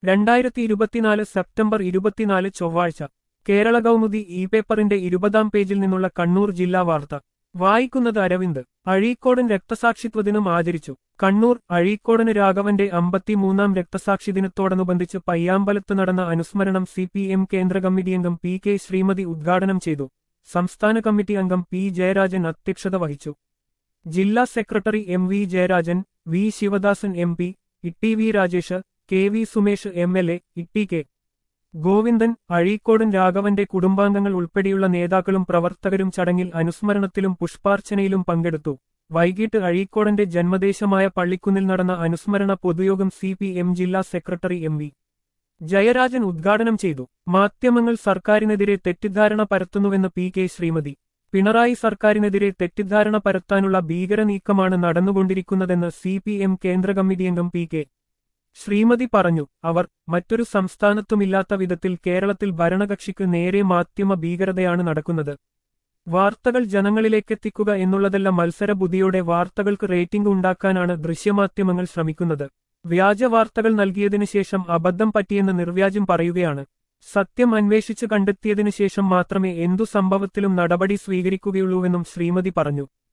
രണ്ടായിരത്തി ഇരുപത്തിനാല് സെപ്റ്റംബർ ഇരുപത്തിനാല് ചൊവ്വാഴ്ച കേരള കൗമുദി ഇ പേപ്പറിന്റെ ഇരുപതാം പേജിൽ നിന്നുള്ള കണ്ണൂർ ജില്ലാ വാർത്ത വായിക്കുന്നത് അരവിന്ദ് അഴീക്കോടൻ രക്തസാക്ഷിത്വദിനം ആചരിച്ചു കണ്ണൂർ അഴീക്കോടന് രാഘവന്റെ അമ്പത്തിമൂന്നാം രക്തസാക്ഷി ദിനത്തോടനുബന്ധിച്ച് പയ്യാമ്പലത്ത് നടന്ന അനുസ്മരണം സി പി എം കേന്ദ്ര കമ്മിറ്റി അംഗം പി കെ ശ്രീമതി ഉദ്ഘാടനം ചെയ്തു സംസ്ഥാന കമ്മിറ്റി അംഗം പി ജയരാജൻ അധ്യക്ഷത വഹിച്ചു ജില്ലാ secretary M V Jayarajan V Sivadasan M P Itty V Rajesh K V Sumesh M L A Itty K Govindan Azhikodan രാഘവന്റെ കുടുംബാംഗങ്ങൾ ഉൾപ്പെടെയുള്ള നേതാക്കളും പ്രവർത്തകരും ചടങ്ങിൽ അനുസ്മരണത്തിലും പുഷ്പാർച്ചനയിലും പങ്കെടുത്തു വൈകിട്ട് അഴീക്കോടന്റെ ജന്മദേശമായ പള്ളിക്കുന്നിൽ നടന്ന അനുസ്മരണ പൊതുയോഗം സി പി എം ജില്ലാ സെക്രട്ടറി എം വി ജയരാജൻ ഉദ്ഘാടനം ചെയ്തു മാധ്യമങ്ങൾ സർക്കാരിനെതിരെ തെറ്റിദ്ധാരണ പരത്തുന്നുവെന്ന് പി കെ ശ്രീമതി പിണറായി സർക്കാരിനെതിരെ തെറ്റിദ്ധാരണ പരത്താനുള്ള ഭീകര നീക്കമാണ് നടന്നുകൊണ്ടിരിക്കുന്നതെന്ന് സി പി എം കേന്ദ്ര കമ്മിറ്റി അംഗം പി കെ ശ്രീമതി പറഞ്ഞു അവർ മറ്റൊരു സംസ്ഥാനത്തുമില്ലാത്ത വിധത്തിൽ കേരളത്തിൽ ഭരണകക്ഷിക്ക് നേരെ മാധ്യമ ഭീകരതയാണ് നടക്കുന്നത് വാർത്തകൾ ജനങ്ങളിലേക്കെത്തിക്കുക എന്നുള്ളതല്ല മത്സര ബുദ്ധിയോടെ വാർത്തകൾക്ക് റേറ്റിംഗ് ഉണ്ടാക്കാനാണ് ദൃശ്യമാധ്യമങ്ങൾ ശ്രമിക്കുന്നത് വ്യാജ വാർത്തകൾ നൽകിയതിനു ശേഷം അബദ്ധം പറ്റിയെന്ന് നിർവ്യാജം പറയുകയാണ് സത്യം അന്വേഷിച്ച് കണ്ടെത്തിയതിനു ശേഷം മാത്രമേ എന്തു സംഭവത്തിലും നടപടി സ്വീകരിക്കുകയുള്ളൂവെന്നും ശ്രീമതി പറഞ്ഞു